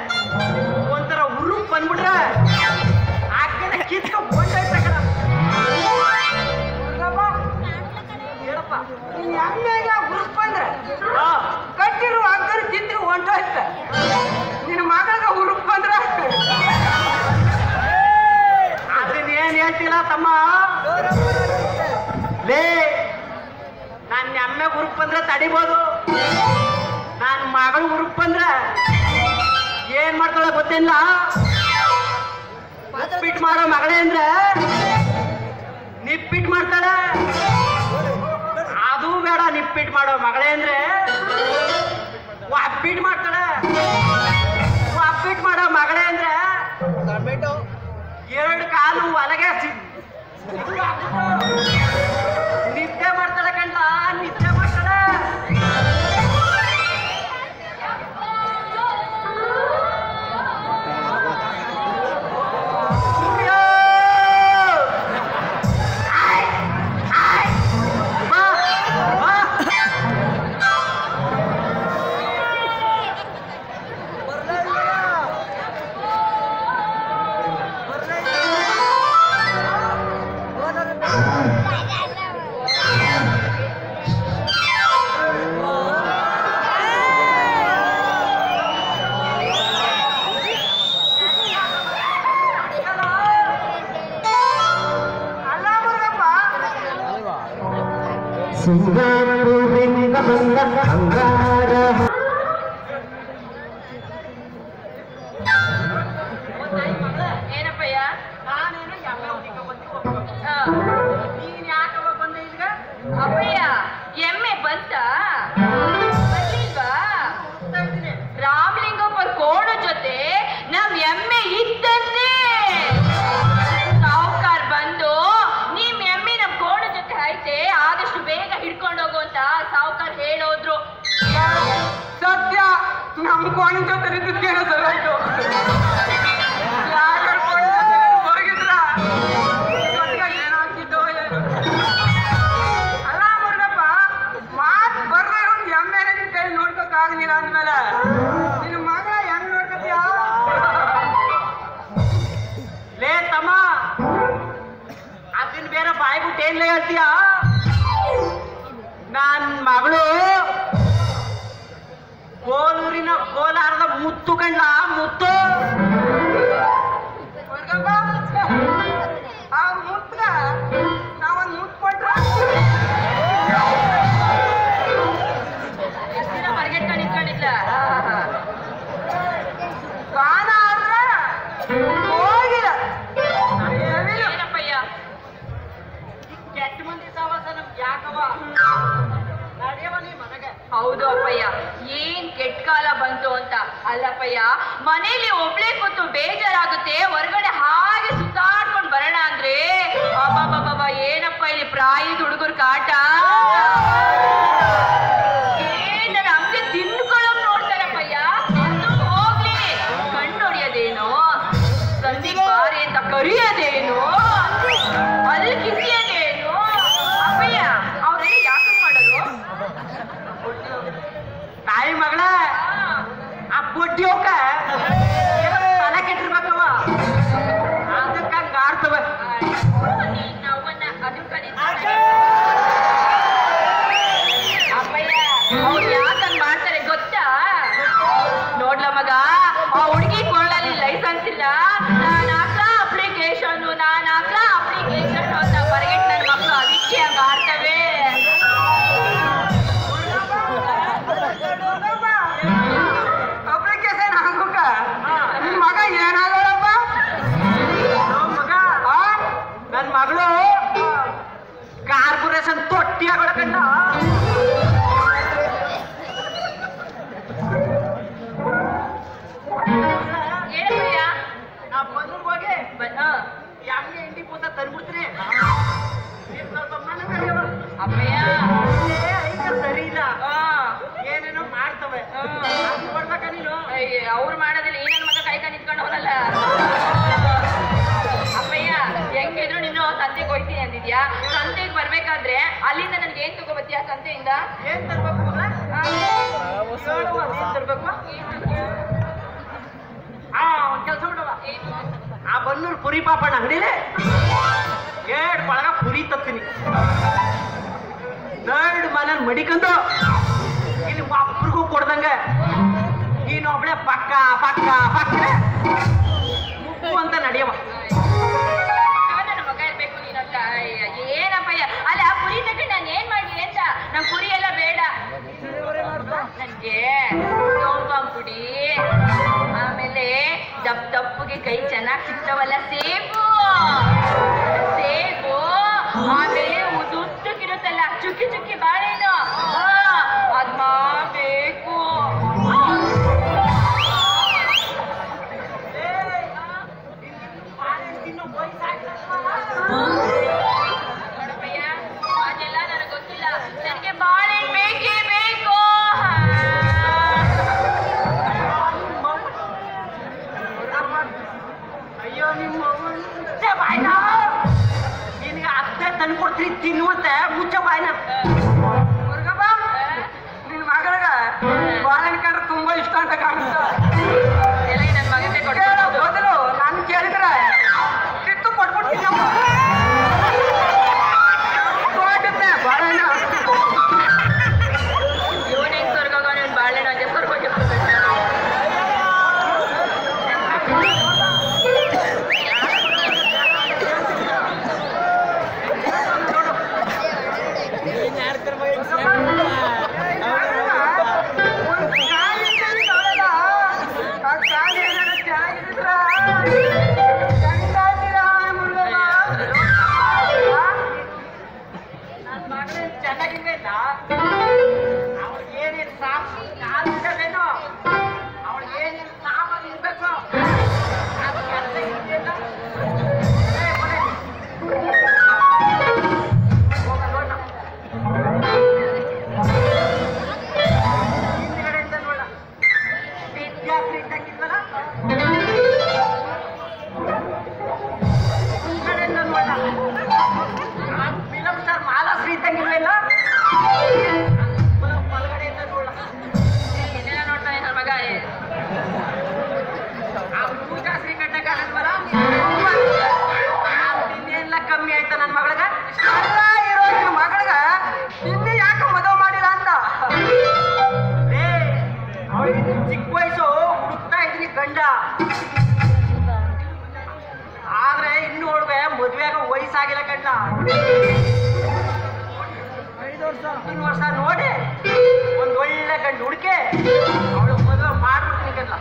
ಒಂಥರ ಉರುಪ್ ಬಂದ್ಬಿಟ್ರೆ ಆಕೆನ ಕಿತ್ಕ ಕೊಂಡೋಯ್ತ ಕಣ ಹೇಳಪ್ಪ ನೀನ್ ಎಮ್ಮೆಗ ಉರುಪ್ ಬಂದ್ರೆ ಆ, ಕಟ್ಟಿರುವ ಅಗ್ಗರು ಕಿತ್ತು ಹೊಂಟೋಯ್ತ ನಿನ್ನ ಮಗಳಿಗೆ ಉರುಪ್ ಬಂದ್ರ ಅದನ್ನೇನ್ ಹೇಳ್ತಿಲ್ಲ ತಮ್ಮ ಲೇ ನನ್ನ ಎಮ್ಮೆ ಉರುಪ್ ಬಂದ್ರೆ ತಡಿಬೋದು ನನ್ನ ಮಗಳು ಉರುಪ್ ಬಂದ್ರೆ ಏನ್ ಮಾಡ್ತಾಳೆ ಗೊತ್ತಿಲ್ಲ ಉಪ್ಪಿಟ್ಟು ಮಾಡೋ ಮಗಳೇ ಅಂದ್ರೆ ನಿಪ್ಪಿಟ್ಟು ಮಾಡ್ತಾಳೆ ಅದು ಬೇಡ ನಿಪ್ಪಿಟ್ಟು ಮಾಡೋ ಮಗಳೇ ಅಂದ್ರೆ ಒಪ್ಪಿಟ್ಟು ಮಾಡ್ತಾಳೆ ಒಪ್ಪಿಟ್ಟು ಮಾಡೋ ಮಗಳೇ ಅಂದ್ರೆ ಎರಡು ಕಾಲು ಒಳಗೆ ಸಿ- ನಿದ್ದೆ ಮಾಡ್ತಾಳೆ ಕಂಡ ನಿದ್ದೆ ಮಾಡ್ತಾಳೆ ಸೂರ್ಯ! ಆಯ್! ಆಯ್! ಬಾ! ಬಾ! ಅಲ್ಲ ಮುರುಗಪ್ಪ ಸಿಂಗಾರೂರಿನಿಂದ ಬಂದ ಅಂಗಾರ ಏನಪ್ಪಯ್ಯ ನಾನೇನು ಎಮ್ಮೆ ಹುಡುಕ ಬಂದು ಹೋಗ್ಬೇಕು. ಆ, ನೀನ್ ಯಾಕವ ಬಂದೆ ಇಲ್ಲಿಗ ಅಪ್ಪಯ್ಯ ಎಮ್ಮೆ ಬಂತ ಬರ್ಲಿಲ್ವಾ ರಾಮಲಿಂಗಪ್ಪರ ಕೋಣ ಜೊತೆ ನಮ್ ಎಮ್ಮೆ ಇದ್ದಂತೆ ಸಾವುಕಾರ್ ಬಂದು ನಿಮ್ ಎಮ್ಮೆ ನಮ್ ಕೋಣ ಜೊತೆ ಐತೆ ಆದಷ್ಟು ಬೇಗ ಹಿಡ್ಕೊಂಡು ಹೋಗು ಅಂತ ಸಾವುಕಾರ್ ಹೇಳೋದ್ರು ಸತ್ಯ ನಮ್ ಕೋಣ ಜೊತೆ ಇದ್ದಕ್ಕೇನೋ ಸರ್ ಆಯ್ತು ಯಾಕರ್ ಕೋಣ ಜೊತೆ ಹೋಗಿದ್ರ ಇವತ್ತಿಗೆ ಏನಾಗ್ತಿದ್ದೋ ಏನೋ ಅಲ್ಲ ಮುರುಗಪ್ಪ ಮಾತ್ ಬರ್ದೇ ಒಂದು ಎಮ್ಮೆನ ನಿನ್ ಕೈ ನೋಡ್ಕೊಕ್ ಆಗ್ಲಿಲ್ಲ ಅಂದ್ಮೇಲೆ ನಿನ್ನ ಮಗಳ ಹೆಂಗ್ ನೋಡ್ಕೊತೀಯ ಲೇ ತಮ್ಮ ಅದನ್ನ ಬೇರೆ ಬಾಯಿ ಬಿಟ್ಟು ಏನ್ಲೇ ಹೇಳ್ತೀಯ ನನ್ ಮಗಳು ಕೋಲೂರಿನ ಕೋಲಾರದ ಮುತ್ತು ಕಂಡ ಮುತ್ತು ಮುರುಗಪ್ಪ ಅವ್ರ ಮುತ್ಗ ನಾವೊಂದ್ ಮುತ್ ಕೊಟ್ರ ಎಷ್ಟ್ ದಿನ ಮರ್ಗೆಟ್ಕೊಂಡು ನಿಂತ್ಕೊಂಡಿದ್ಲ ಗಾನ ಆದ್ರ ಹೋಗಿಲ್ಲ ಏನಿಲ್ಲ. ಏನಪ್ಪಯ್ಯ ಕೆಟ್ಟ ಮಂದಿ ಸಹವಾಸ ನಮ್ಗೆ ಯಾಕವ ನಡೆಯವ ನೀ ಮನೆಗೆ ಹೌದು ಅಪ್ಪಯ್ಯ ಏನ್ ಕೆಟ್ಟ ಕಾಲ ಬಂತು ಅಂತ ಅಲ್ಲಪ್ಪಯ್ಯ ಮನೇಲಿ ಒಬ್ಳೆ ಕೂತು ಬೇಜಾರಾಗುತ್ತೆ ಹೊರಗಡೆ ಹಾಗೆ ಸುತ್ತಾಡ್ಕೊಂಡ್ ಬರೋಣ ಅಂದ್ರೆ ಅಬ್ಬಬ್ಬಬ್ಬ ಏನಪ್ಪ ಇಲ್ಲಿ ಪ್ರಾಯದ ಹುಡುಗರ ಕಾಟ ಏನ್ ನನ್ನ ಅಂಗಡಿ ತಿನ್ಕೊಳ್ಳೋಕ್ ನೋಡ್ತಾರಪ್ಪಯ್ಯ ಅದು ಹೋಗ್ಲಿ ಕಣ್ಣು ಹೊಡಿಯೋದೇನು ಸಂಧಿ ಬಾರಿ ಅಂತ ಕರಿಯೋದೇನು ಅಲ್ಲಿ ಕಿಸಿಯೋದೇನು ಅಪ್ಪಯ್ಯ ಅವ್ರೆಲ್ಲ ಯಾಕೆ ಮಾಡೋದು ತಾಯಿ ಮಗಳ ಆ ಬೊಡ್ಡಿ ಹೋಗ ತಲೆ ಕೆಟ್ಟಿರ್ಬೇಕವ ಅದಕ್ಕ ಹಂಗ ಆಡ್ತವ ಅಪ್ಪಯ್ಯ ಅವ್ರು ಯಾಕಂಗ್ ಮಾಡ್ತಾರೆ ಗೊತ್ತಾ ನೋಡ್ಲ ಮಗ ಆ ಹುಡುಗಿ ಕೊಳ್ಳಲ್ಲಿ ಲೈಸೆನ್ಸ್ ಇಲ್ಲ ನಾನು ಹಾಕ್ಲಾ ಅಪ್ಲಿಕೇಶನ್ ನಾನು ಹಾಕ್ಲಾ ಅಪ್ಲಿಕೇಶನ್ ಅಂತ ಬರಗೆಟ್ ನನ್ನ ಮಕ್ಕಳು ಅದಕ್ಕೆ ಹಂಗ ಆಡ್ತವೆ ಅಪ್ಲಿಕೇಶನ್ ಹಾಕೋಕ ನಿಮ್ ಮಗ ಏನಾಗೋಳಪ್ಪ ನಮ್ ಮಗ ನನ್ ಮಗಳು ಕಾರ್ಪೊರೇಷನ್ ತೊಟ್ಟಿ ಆಗೊಳಕಂಡ ಏನಪ್ಪಯ್ಯ ನಾ ಬಂದೂರ್ಗ್ ಹೋಗಿ ಬ- ಆ, ಯಮ್ಗೆ ಹಿಂಡಿ ಪೂತ ತಂದ್ಬಿಡ್ತೀನಿ ನೀನ್ ಸ್ವಲ್ಪ ಮನೆ ನಡೆಯವ. ಅಪ್ಪಯ್ಯ ಏ, ಐಕ ಸರಿ ಇಲ್ಲ ಆ, ಏನೇನೋ ಮಾಡ್ತವೆ ಆ. ಅದ್ ನೋಡ್ಬೇಕ ನೀನು ಅಯ್ಯ, ಅವ್ರು ಮಾಡೋದಿಲ್ಲ ಈ ನನ್ನ ಮಗ ಕೈಕ ನಿಂತ್ಕೊಂಡು ಹೋಗಲ್ಲ ಅಪ್ಪಯ್ಯ ಹೆಂಗಿದ್ರು ನೀನು ಸಂತೆಗೆ ಹೋಗ್ತೀನಿ ಅಂದಿದ್ಯಾ ಸಂತೆಗೆ ಬರ್ಬೇಕಾದ್ರೆ ಅಲ್ಲಿಂದ ನನ್ಗೆ ಏನ್ ತಗೋಬತ್ತೀಯ ಸಂತೆಯಿಂದ ಏನ್ ತರ್ಬೇಕು ಮಗ? ಆ, ಹೇಳುವ, ಏನ್ ತರ್ಬೇಕು ಪುರಿ ಪಾಪಣ್ಣ ಅಂಗಡಿಲೇ ಏಡ್ ಬಳಗ ಪುರಿ ತತ್ತೀನಿ ನರ್ಡ್ ಮನನ್ ಮಡಿಕೊಂಡು ಇಲ್ಲಿ ಒಬ್ರಿಗೂ ಕೊಡ್ದಂಗ ನೀನು ಒಬ್ಳೆ ಪಕ್ಕ ಪಕ್ಕ ಪಕ್ಕ ಮುಪ್ಪು ಅಂತ ನಡೆಯವ ನನ್ನ ಮಗ ಇರ್ಬೇಕು ನೀನಂತ ಅಯ್ಯ, ಏನಪ್ಪಯ್ಯ ಅಲ್ಲ ಪುರಿ ತಗೊಂಡು ನಾನು ಏನ್ ಮಾಡ್ಲಿ ಅಂತ ನಮ್ ಪುರಿ ಎಲ್ಲ ಬೇಡ ನನ್ಗೆ ಸೋಂಪಾನ್ ಪುಡಿ ಆಮೇಲೆ ದಪ್ಪ ದಪ್ಪಗೆ ಕೈ ಚೆನ್ನಾಗಿ ಸಿಗ್ತಾವಲ್ಲ ಸೇಬು ಸೇಬು ಆಮೇಲೆ ಉದುದ್ದಕ್ಕಿರುತ್ತಲ್ಲ ಚುಕ್ಕಿ ಚುಕ್ಕಿ ಬಾಳೆಹಣ್ಣು ಹಾ, ಅದ್ ಬೇಕು ನೋಡಪ್ಪಯ್ಯ, ಅದೆಲ್ಲ ನನಗ್ ಗೊತ್ತಿಲ್ಲ ನನಗೆ ಬಾಳೆಹಣ್ಣು ಬೇಕೇ ಬೇಕು ಅಯ್ಯೋ ನಿಮ್ಮ ಮುಚ್ಚೆ ಬಾಯ್ನ ನಿನಗೆ ಅತ್ತೆ ತಂದು ಕೊಡ್ತೀನಿ ತಿನ್ನುವಂತೆ ಮುಚ್ಚ ಬಾಯ್ನ ಮುರುಗಪ್ಪ ನಿನ್ ಮಗಳಿಗೆ ಬಾಳೆಹಣ್ಣು ಕಂಡ್ರೆ ತುಂಬಾ ಇಷ್ಟ ಅಂತ ಕಾಣುತ್ತೆ ಎಲ್ಲ ನನ್ನ ಮಗನ್ನೇ ಕೇಳೋ ಕೊಡ್ತೀನಿ ಬದಲು ನಾನು ಕೇಳಿದ್ರೆ ಕಿತ್ತು ಕೊಟ್ಬಿಡ್ತೀನಿ ಅಮ್ಮ. ಕೊಡುತ್ತೆ ಬಾಳೆಹಣ್ಣು ಇವನ್ ಹೆಂಗ್ ಸ್ವರ್ಗೋಗ ನೀನ್ ಬಾಳೆಹಣ್ಣು ಹಂಗೆ ಸ್ವರ್ಗೋಗಿ ನನ್ನ ಮಗಳು ಚೆನ್ನಾಗಿಲ್ವೇನ ಅವಳು ಏನೇನು ಸಾಕು ಕಾಲು ಇಡಬೇನೋ ಅವಳು ಏನೇನು ಸಾಮಾನು ಇರ್ಬೇಕು ಅದು ಕೆಲಸ ಇದೆಯಲ್ಲ ಏ, ಬನ್ನಿ. ಹೋಗೋಣ, ಹೋಗೋಣ. ಹಿಂದ್ಗಡೆಯಿಂದ ನೋಡ ವಿದ್ಯಾರ್ಥಿ ಇದ್ದಂಗಿದ್ವಲ್ಲ ಹಿಂದ್ಗಡೆಯಿಂದ ನೋಡ ಫಿಲಮ್ ಸ್ಟಾರ್ ಮಾಲಾಶ್ರೀ ಇದ್ದಂಗಿಲ್ವೇನ ಒಳಗಡೆಯಿಂದ ನೋಡ ಇದೆಲ್ಲ ನೋಡ್ತಾನೆ ನನ್ನ ಮಗ ಏ. ಆ ಪೂಜಾ ಶ್ರೀಕಂಠ ಕಾಣಲ್ವಲ್ಲ ಇನ್ನೇನೆಲ್ಲ ಕಮ್ಮಿ ಆಯ್ತಾ ನನ್ನ ಮಗಳಗ ಅಲ್ಲ ಇರೋ ನಿನ್ ಮಗಳಿಗೆ ಇನ್ನೂ ಯಾಕೆ ಮದುವೆ ಮಾಡಿಲ್ಲ ಅಂತ ಏ ಅವಳಿಗೆ ಚಿಕ್ಕ ವಯಸ್ಸು ಹುಡುಕ್ತಾ ಇದ್ದೀನಿ ಗಂಡ ಆದ್ರೆ ಇನ್ನು ಅವಳಿಗೆ ಮದುವೆ ಆಗೋ ವಯಸ್ಸಾಗಿಲ್ಲ ಗಂಡ ಇನ್ನು ವರ್ಷ ನೋಡಿ ಒಂದ್ ಒಳ್ಳೆ ಗಂಡು ಹುಡುಕೆ ಅವಳು ಮದುವೆ ಮಾಡ್ಬಿಡ್ತೀನಿ ಗಂಡ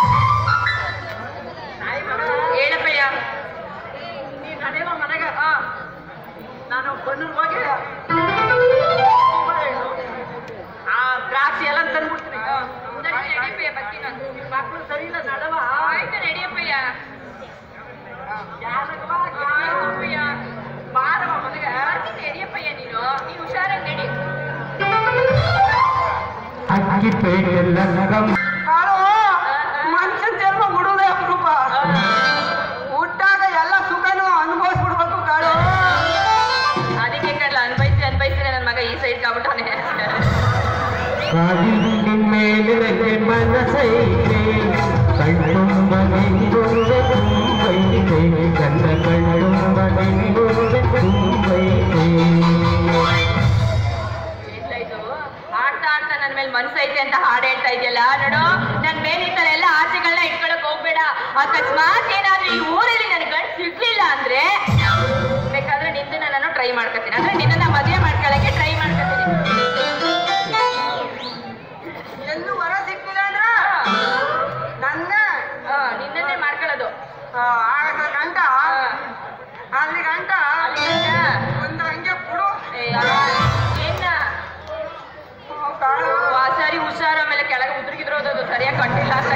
ನಾಯಿ ಮಗಳ ಹೇಳಪ್ಪಯ್ಯ ನೀನ್ ನಡೆಯೋ ಮನೆಗೆ ಆ, ನಾನು ಬನ್ನೂರ್ ಹೋಗಿ ಆ ದ್ರಾಕ್ಷಿ ಎಲ್ಲ ತಂದ್ಬಿಡ್ತೀನಿ ಸರಿ, ನಡಿಯಪ್ಪಯ್ಯ ಬರ್ತೀನಿ ನಾನು. ಮಕ್ಕಳು ಸರಿ ಇಲ್ಲ ನಡವ ಆಯ್ತು ನಡಿಯಪ್ಪಯ್ಯ ಯಾರಗವ ಆಯ್ತಪ್ಪಯ್ಯ ಬಾರವ ಮನೆಗೆ ಬರ್ತೀನಿ ನಡಿಯಪ್ಪಯ್ಯ ನೀನು ನೀನು ಹುಷಾರಾಗಿ ನಡಿ ಅಕ್ಕಿ ಪೇಟೆಲ್ಲ ನಗಂ ಕಾಳು ಮನುಷ್ಯನ ಜನ್ಮ ಬಿಡುವುದೇ ಅಪರೂಪ ಹುಟ್ಟಾಗ ಎಲ್ಲ ಸುಖನೂ ಅನುಭವಿಸ್ಬಿಡ್ಬೇಕು ಕಾಳು ಅದಕ್ಕೆ ಕಡ್ಲ ಅನ್ಬೈಸಿ ಅನ್ಬೈಸಿದ್ರೆ ನನ್ನ ಮಗ ಈ ಸೈಡ್ ಕಾಬಿಟ್ಟಾನೆ ಕಾದಿನ ಮೇಲೆ ನನಗೆ ಮನಸೈತೆ ಕಣ್ಣುಂಬ ನಿಂಗುಂಬೆ ತುಂಬೈತೆ ನನ್ನ ಕಣ್ಣುಂಬ ನಿಂಗುಂಬೆ ತುಂಬೈತೆ ಇಲ್ಲ ಇದು ಆಡ್ತಾ ಆಡ್ತಾ ನನ್ನ ಮೇಲೆ ಮನ್ಸೈತೆ ಅಂತ ಹಾಡು ಹೇಳ್ತಾ ಇದೆಯಲ್ಲ ನೋಡು ನನ್ ಮೇಲೆ ಈ ತರ ಎಲ್ಲ ಆಸೆಗಳನ್ನ ಇಟ್ಕೊಳಕ್ ಹೋಗ್ಬೇಡ ಅಕಸ್ಮಾತ್ ಏನಾದ್ರೂ ಈ ಊರಲ್ಲಿ ನನ್ ಗಂಡ್ ಸಿಗ್ಲಿಲ್ಲ ಅಂದ್ರೆ ಬೇಕಾದ್ರೆ ನಿಂದನ್ನ ನಾನು ಟ್ರೈ ಮಾಡ್ಕೊತೀನಿ ಅಂದ್ರೆ ನಿನ್ನ ಮದುವೆ ಮಾಡ್ಕೊಳಕ್ಕೆ ಟ್ರೈ ಮಾಡ್ಕೊತೀನಿ ಎಲ್ಲೂ ವರ ಸಿಕ್ಕಿಲ್ಲ ಅಂದ್ರ ನನ್ನ ಹಾ ನಿನ್ನನ್ನೇ ಮಾಡ್ಕೊಳ್ಳೋದು ಆಗ ಗಂಟ ಅಲ್ಲಿ ಗಂಟ ಅಲ್ಲಿಂದ, ಒಂದು ಹಂಗೆ ಬಿಡು ಏ, ಆ, ಏನ್ನ ಹ್ಮ್, ಕಾಳು ಆ, ಸರಿ ಹುಷಾರ ಆಮೇಲೆ ಕೆಳಗೆ ಉದ್ರಿಗಿದ್ರೋದು ಸರಿಯಾಗಿ ಕಟ್ಟಿಲ್ಲ ಅಂತ